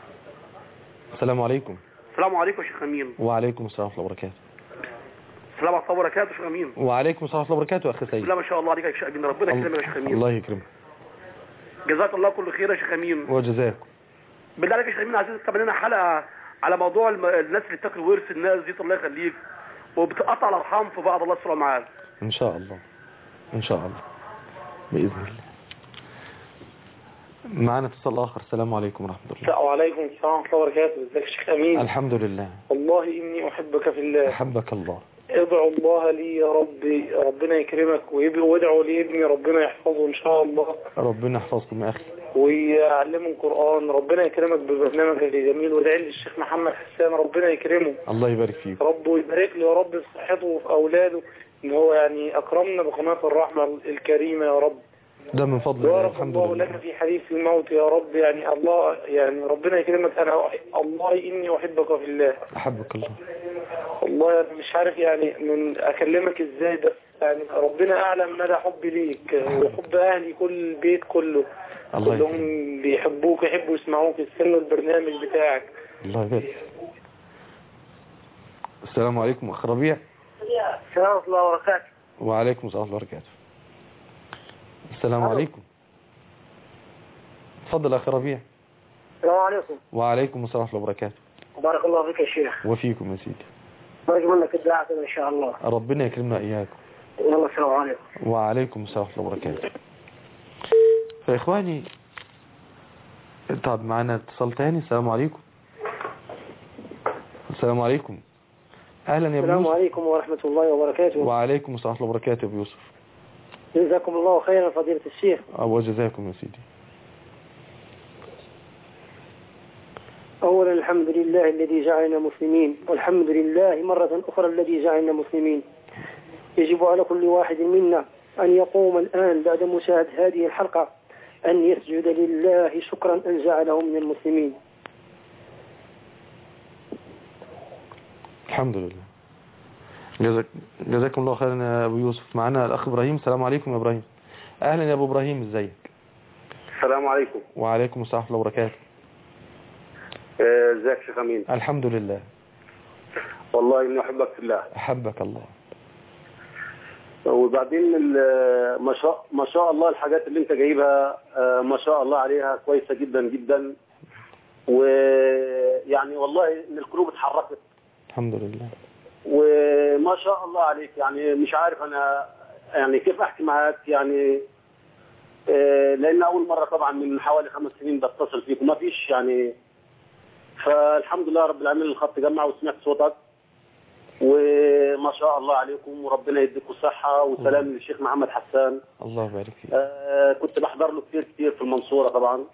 Speaker 2: السلام عليكم
Speaker 7: السلام عليكم يا شيخ امين
Speaker 2: وعليكم السلام ورحمة الله وبركاته
Speaker 7: السلام عليكم وبركاته يا شيخ امين
Speaker 2: وعليكم السلام ورحمة الله وبركاته أخي سيد
Speaker 7: لا ما شاء الله عليك يا شيخ امين ربنا يكرمك يا شيخ امين
Speaker 2: الله يكرمك
Speaker 7: جزاك الله كل خير يا شيخ امين
Speaker 2: وجزاكم
Speaker 7: بالله عليك يا شيخ امين عايزين تعمل لنا حلقه على موضوع الم... الناس اللي بتاكل ورث الناس دي الله يخليك وبتقطع الارحام في بعض الله يستر معاك
Speaker 2: إن شاء الله إن شاء الله بإذن الله معنا اتصال آخر السلام عليكم ورحمة الله
Speaker 8: وعليكم السلام ورحمة الله وبركاته ازيك يا شيخ امين
Speaker 2: الحمد لله
Speaker 8: والله اني احبك في الله
Speaker 2: أحبك الله
Speaker 8: ادعو الله لي يا ربي ربنا يكرمك ويب- وادعو لابني ربنا يحفظه ان شاء الله
Speaker 2: ربنا يحفظكم يا أخي
Speaker 8: ويعلمه القرآن ربنا يكرمك ببرنامجك الجميل وادعي لي الشيخ محمد حسان ربنا يكرمه
Speaker 2: الله يبارك فيك
Speaker 8: رب ويبارك له يا رب في صحته وفي اولاده ان هو يعني اكرمنا بقناة الرحمة الكريمة يا رب
Speaker 2: ده من فضل الله
Speaker 8: بارك
Speaker 2: الحمد
Speaker 8: الله لك
Speaker 2: لله
Speaker 8: في حديث الموت يا رب يعني الله يعني ربنا يكرمك انا أح- الله اني احبك في الله
Speaker 2: أحبك الله
Speaker 8: والله انا مش عارف يعني من اكلمك ازاي بس يعني ربنا اعلم مدى حبي ليك وحب اهلي كل البيت كله
Speaker 2: الله
Speaker 8: كلهم
Speaker 2: يكرمك
Speaker 8: بيحبوك يحبوا يسمعوك يستنوا البرنامج بتاعك
Speaker 2: الله يبارك السلام عليكم اخ ربيع
Speaker 8: السلام ورحمة الله وبركاته
Speaker 2: وعليكم السلام ورحمه الله وبركاته السلام
Speaker 8: ألو.
Speaker 2: عليكم تفضل اخ ربيع
Speaker 8: السلام عليكم
Speaker 2: وعليكم السلام ورحمه الله وبركاته
Speaker 8: بارك الله فيك يا شيخ
Speaker 2: وفيكم يا سيدي
Speaker 8: نرجو منك الدعاء إن شاء الله
Speaker 2: ربنا يكرمنا اياكم
Speaker 8: يلا السلام عليكم
Speaker 2: وعليكم السلام ورحمه الله وبركاته فاخواني طب معنا اتصال تاني السلام عليكم السلام عليكم اهلا يا ابو
Speaker 8: السلام
Speaker 2: يوسف
Speaker 8: عليكم ورحمة الله وبركاته
Speaker 2: وعليكم السلام ورحمه الله وبركاته يا ابو يوسف
Speaker 8: جزاكم الله خيرا فضيلة الشيخ
Speaker 2: وجزاكم يا سيدي
Speaker 8: أولا الحمد لله الذي جعلنا مسلمين والحمد لله مرة أخرى الذي جعلنا مسلمين يجب على كل واحد منا أن يقوم الآن بعد مشاهدة هذه الحلقة أن يسجد لله شكرا أن جعله من المسلمين
Speaker 2: الحمد لله جزاك جزاكم الله خيرا يا ابو يوسف معنا الاخ ابراهيم السلام عليكم يا ابراهيم اهلا يا ابو ابراهيم ازيك
Speaker 9: السلام عليكم
Speaker 2: وعليكم السلام ورحمه الله وبركاته
Speaker 9: آه، ازيك يا شيخ امين
Speaker 2: الحمد لله
Speaker 9: والله اني احبك في الله
Speaker 2: احبك الله
Speaker 9: وبعدين ال- ما شاء ما شاء الله الحاجات اللي انت جايبها آه، ما شاء الله عليها كويسه جدا جدا ويعني والله ان القلوب اتحركت
Speaker 2: الحمد لله
Speaker 9: وما شاء الله عليك يعني مش عارف انا يعني كيف احكي معاك يعني آه، لان اول مره طبعا من حوالي خمس سنين بتصل فيك وما فيش يعني فالحمد لله رب العالمين الخط جمع وسمعت صوتك وما شاء الله عليكم وربنا يديكم الصحه وسلام للشيخ محمد حسان
Speaker 2: الله يبارك فيك
Speaker 9: آه، كنت بحضر له كتير كتير في المنصوره طبعا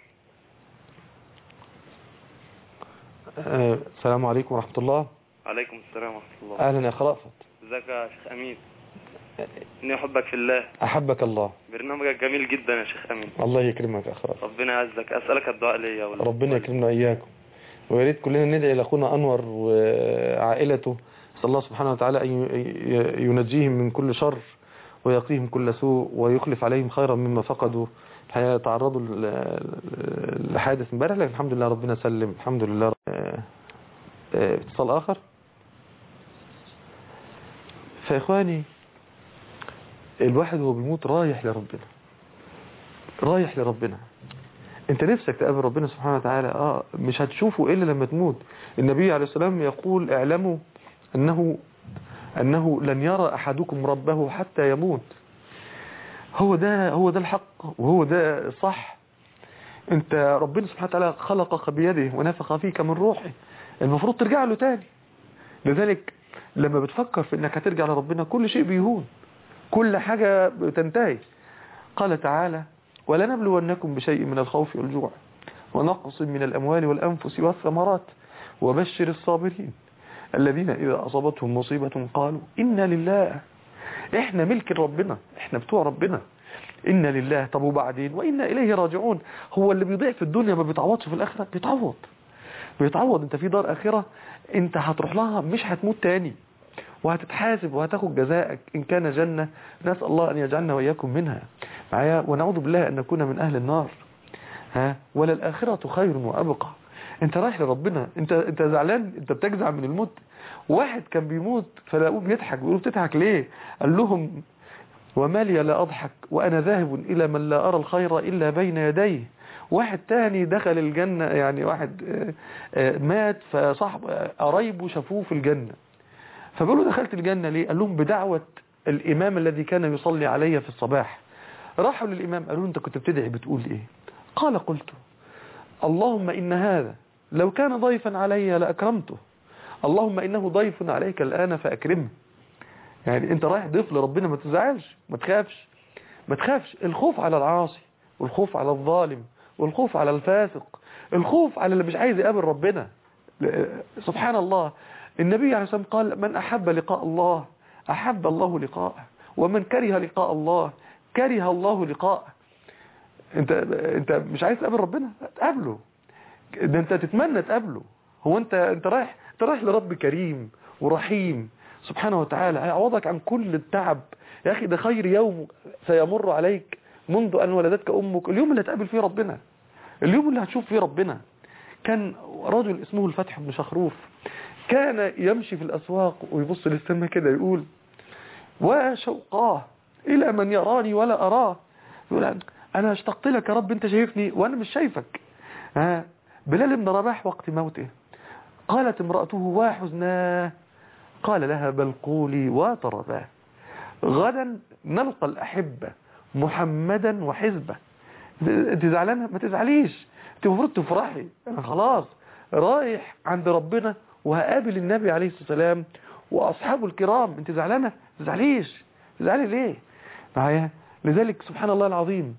Speaker 2: آه، السلام عليكم ورحمه الله
Speaker 10: عليكم السلام ورحمة الله
Speaker 2: اهلا يا اخ رأفت
Speaker 10: ازيك يا شيخ أمين إني أحبك في الله
Speaker 2: احبك الله
Speaker 10: برنامجك جميل جدا يا شيخ أمين
Speaker 2: الله يكرمك يا اخ رأفت
Speaker 10: ربنا يعزك أسألك الدعاء ليا ولا
Speaker 2: ربنا يكرمنا اياكم ويا ريت كلنا ندعي لاخونا انور وعائلته نسال الله سبحانه وتعالى ان ي- ينجيهم من كل شر ويقيهم كل سوء ويخلف عليهم خيرا مما فقدوا الحقيقه تعرضوا ل- لحادث امبارح لكن الحمد لله ربنا سلم الحمد لله آه، آه، اتصال اخر فاخواني الواحد وهو بيموت رايح لربنا رايح لربنا انت نفسك تقابل ربنا سبحانه وتعالى اه مش هتشوفه الا لما تموت النبي عليه السلام يقول اعلموا انه انه لن يرى احدكم ربه حتى يموت هو ده هو ده الحق وهو ده الصح انت ربنا سبحانه وتعالى خلقك بيده ونفخ فيك من روحه المفروض ترجع له تاني لذلك لما بتفكر في انك هترجع لربنا كل شيء بيهون كل حاجة بتنتهي قال تعالى ولنبلونكم بشيء من الخوف والجوع ونقص من الأموال والأنفس والثمرات وبشر الصابرين الذين إذا أصابتهم مصيبة قالوا إنا لله إحنا ملك ربنا إحنا بتوع ربنا إنا لله طب وبعدين وإنا إليه راجعون هو اللي بيضيع في الدنيا ما بيتعوضش في الآخرة بيتعوض بيتعوض انت في دار آخرة انت هتروح لها مش هتموت تاني وهتتحاسب وهتاخد جزائك إن كان جنة نسأل الله أن يجعلنا وإياكم منها معايا ونعوذ بالله أن نكون من أهل النار ها ولا الآخرة خير وأبقى انت رايح لربنا انت انت زعلان انت بتجزع من الموت واحد كان بيموت فلاقوه بيضحك بيقولوا بتضحك ليه قال لهم وما لي لا أضحك وأنا ذاهب إلى من لا أرى الخير إلا بين يديه واحد تاني دخل الجنة يعني واحد آه، آه، مات فصاحب آه، قرايبه شافوه في الجنة فبيقولوا دخلت الجنة ليه قال لهم بدعوة الإمام الذي كان يصلي علي في الصباح راحوا للإمام قالوا له أنت كنت بتدعي بتقول إيه قال قلت اللهم إن هذا لو كان ضيفا علي لأكرمته اللهم إنه ضيف عليك الآن فأكرمه يعني أنت رايح ضيف لربنا ما تزعلش ما تخافش ما تخافش الخوف على العاصي والخوف على الظالم والخوف على الفاسق الخوف على اللي مش عايز يقابل ربنا ل- سبحان الله النبي عليه الصلاة والسلام قال من أحب لقاء الله أحب الله لقاءه ومن كره لقاء الله كره الله لقاءه انت انت مش عايز تقابل ربنا تقابله ده انت تتمنى تقابله هو انت انت رايح انت رايح لرب كريم ورحيم سبحانه وتعالى هيعوضك عن كل التعب يا اخي ده خير يوم سيمر عليك منذ ان ولدتك امك اليوم اللي هتقابل فيه ربنا اليوم اللي هتشوف فيه ربنا كان رجل اسمه الفتح بن شخروف كان يمشي في الأسواق ويبص للسماء كده يقول وشوقاه إلى من يراني ولا أراه يقول أنا اشتقت لك يا رب أنت شايفني وأنا مش شايفك ها بلال بن رباح وقت موته قالت امرأته وحزناه قال لها بل قولي وترباه غدا نلقى الأحبة محمدا وحزبه انت زعلانة ما تزعليش انت المفروض تفرحي انا خلاص رايح عند ربنا وهقابل النبي عليه الصلاة والسلام واصحابه الكرام انت زعلانة ما تزعليش تزعلي ليه معايا لذلك سبحان الله العظيم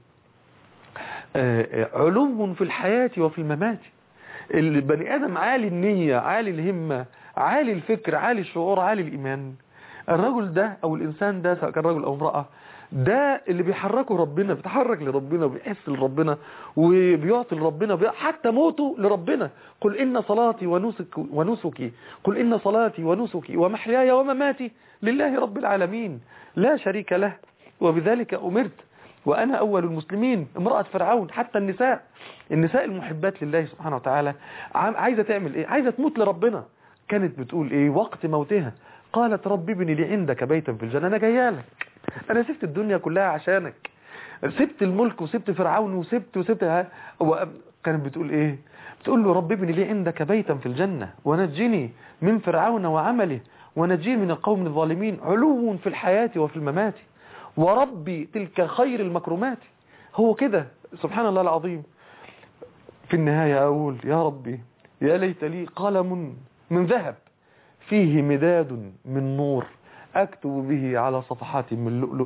Speaker 2: علو في الحياة وفي الممات البني آدم عالي النية عالي الهمة عالي الفكر عالي الشعور عالي الإيمان الرجل ده أو الإنسان ده سواء كان رجل أو امرأة ده اللي بيحركه ربنا بيتحرك لربنا وبيحس لربنا وبيعطي لربنا حتى موته لربنا قل إن صلاتي ونسك ونسكي قل إن صلاتي ونسكي ومحياي ومماتي لله رب العالمين لا شريك له وبذلك أمرت وأنا أول المسلمين امرأة فرعون حتى النساء النساء المحبات لله سبحانه وتعالى عايزة تعمل إيه عايزة تموت لربنا كانت بتقول إيه وقت موتها قالت رب ابني لي عندك بيتا في الجنة أنا جايالك أنا سبت الدنيا كلها عشانك سبت الملك وسبت فرعون وسبت وسبت ها كانت بتقول إيه بتقول له رب ابني لي عندك بيتا في الجنة ونجني من فرعون وعمله ونجيني من القوم الظالمين علو في الحياة وفي الممات وربي تلك خير المكرمات هو كده سبحان الله العظيم في النهاية أقول يا ربي يا ليت لي قلم من ذهب فيه مداد من نور أكتب به على صفحات من لؤلؤ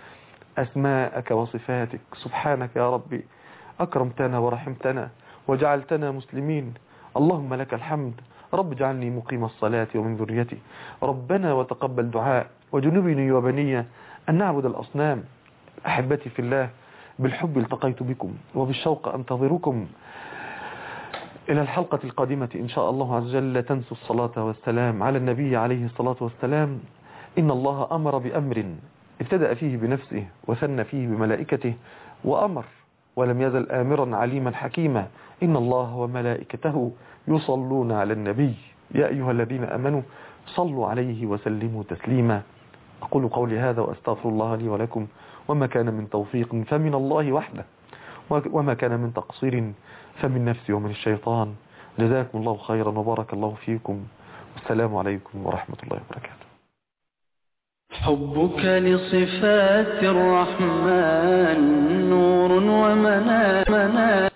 Speaker 2: أسماءك وصفاتك سبحانك يا ربي أكرمتنا ورحمتنا وجعلتنا مسلمين اللهم لك الحمد رب اجعلني مقيم الصلاة ومن ذريتي ربنا وتقبل دعاء وجنبني وبني أن نعبد الأصنام أحبتي في الله بالحب التقيت بكم وبالشوق أنتظركم إلى الحلقة القادمة إن شاء الله عز وجل تنسوا الصلاة والسلام على النبي عليه الصلاة والسلام إن الله أمر بأمر ابتدأ فيه بنفسه وثنى فيه بملائكته وأمر ولم يزل آمرا عليما حكيما إن الله وملائكته يصلون على النبي يا أيها الذين أمنوا صلوا عليه وسلموا تسليما أقول قولي هذا وأستغفر الله لي ولكم وما كان من توفيق فمن الله وحده وما كان من تقصير فمن نفسي ومن الشيطان جزاكم الله خيرا وبارك الله فيكم والسلام عليكم ورحمة الله وبركاته
Speaker 1: حبك لصفات الرحمن نور ومنام